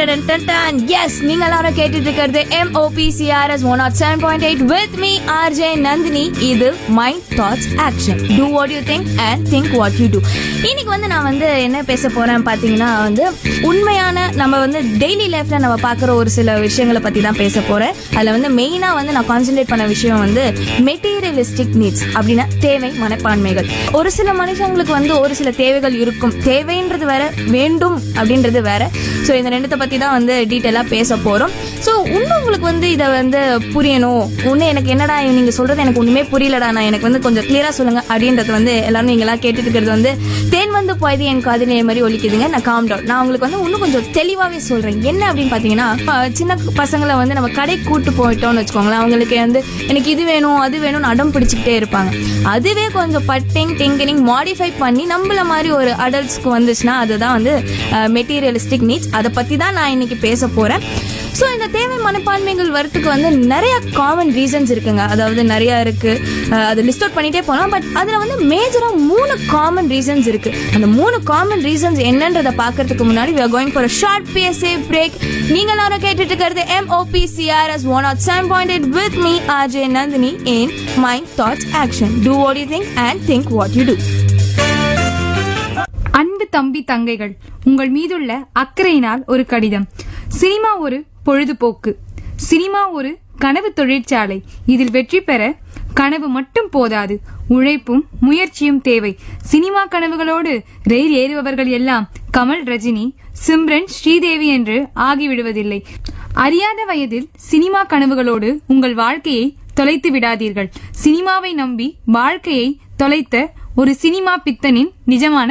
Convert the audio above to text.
S நீங்க எல்லாரும் கேட்டுட்டு இருக்கிறது MOPCRS 107.8 with me RJ Nandini இது mind thoughts action do what you think and think what you do இன்னைக்கு வந்து நான் வந்து என்ன பேச போறேன் பாத்தீங்கன்னா வந்து உண்மையான நம்ம வந்து டெய்லி லைஃப்ல நம்ம பார்க்குற ஒரு சில விஷயங்களை பத்தி தான் பேச போறேன் அதுல வந்து மெயினா வந்து நான் கான்சென்ட்ரேட் பண்ண விஷயம் வந்து மெட்டீரியலிஸ்டிக் நீட்ஸ் அப்படின்னா தேவை மனப்பான்மைகள் ஒரு சில மனுஷங்களுக்கு வந்து ஒரு சில தேவைகள் இருக்கும் தேவைன்றது வேற வேண்டும் அப்படின்றது வேற ஸோ இந்த ரெண்டுத்தை பத்தி தான் வந்து டீட்டெயிலாக பேச போறோம் ஸோ இன்னும் உங்களுக்கு வந்து இதை வந்து புரியணும் இன்னும் எனக்கு என்னடா நீங்க சொல்றது எனக்கு ஒண்ணுமே புரியலடா நான் எனக்கு வந்து கொஞ்சம் கிளியரா சொல்லுங்க அப்படின்றது வந்து எல்லாரும் நீங்களா கேட்டுட்டு இருக்கிறது வந்து தேன் வந்து பாய்தி என் காதிலே மாதிரி ஒலிக்குதுங்க நான் காம் டவுன் நான் உங்களுக்கு வந்து இன்னும் கொஞ்சம் தெளிவாவே சொல்றேன் என்ன அப்படின்னு பாத்தீங்கன்னா அஹ், சின்ன பசங்களை வந்து நம்ம கடை கூட்டு போயிட்டோம்னு வச்சுக்கோங்களேன் அவங்களுக்கு வந்து எனக்கு இது வேணும் அது வேணும்னு அடம் பிடிச்சிக்கிட்டே இருப்பாங்க அதுவே கொஞ்சம் பட்டிங் டிங்கரிங் மாடிஃபை பண்ணி நம்மள மாதிரி ஒரு அடல்ட்ஸ்க்கு வந்துச்சுன்னா அதுதான் வந்து மெட்டீரியலிஸ்டிக் நீட்ஸ் அதை பத்தி தான் நான் இன்னைக்கு பேச போறேன் ஸோ இந்த தேவை மனப்பான்மைகள் வரத்துக்கு வந்து நிறைய காமன் ரீசன்ஸ் இருக்குங்க அதாவது நிறைய இருக்கு அஹ் அது லிஸ்ட் அவுட் பண்ணிட்டே போகலாம் பட் அதில் வந்து மேஜராக மூணு காமன் ரீசன்ஸ் இருக்கு அந்த மூணு காமன் ரீசன்ஸ் என்னன்றதை பார்க்கறதுக்கு முன்னாடி we are going for a short PSA break நீங்க எல்லாரும் கேட்டுட்டு இருக்கிறது MOPCRS one nought seven point eight with me R J Nandini in mind thoughts action do what you think and think what you do அன்பு தம்பி தங்கைகள் உங்கள் மீதுள்ள அக்கறையினால் ஒரு கடிதம் சினிமா ஒரு பொழுதுபோக்கு சினிமா ஒரு கனவு தொழிற்சாலை இதில் வெற்றி பெற கனவு மட்டும் போதாது உழைப்பும் முயற்சியும் தேவை சினிமா கனவுகளோடு ரயில் ஏறுபவர்கள் எல்லாம் கமல் ரஜினி சிம்ரன் ஸ்ரீதேவி என்று ஆகிவிடுவதில்லை அறியாத வயதில் சினிமா கனவுகளோடு உங்கள் வாழ்க்கையை தொலைத்து விடாதீர்கள் சினிமாவை நம்பி வாழ்க்கையை தொலைத்த ஒரு சினிமா பித்தனின் நிஜமான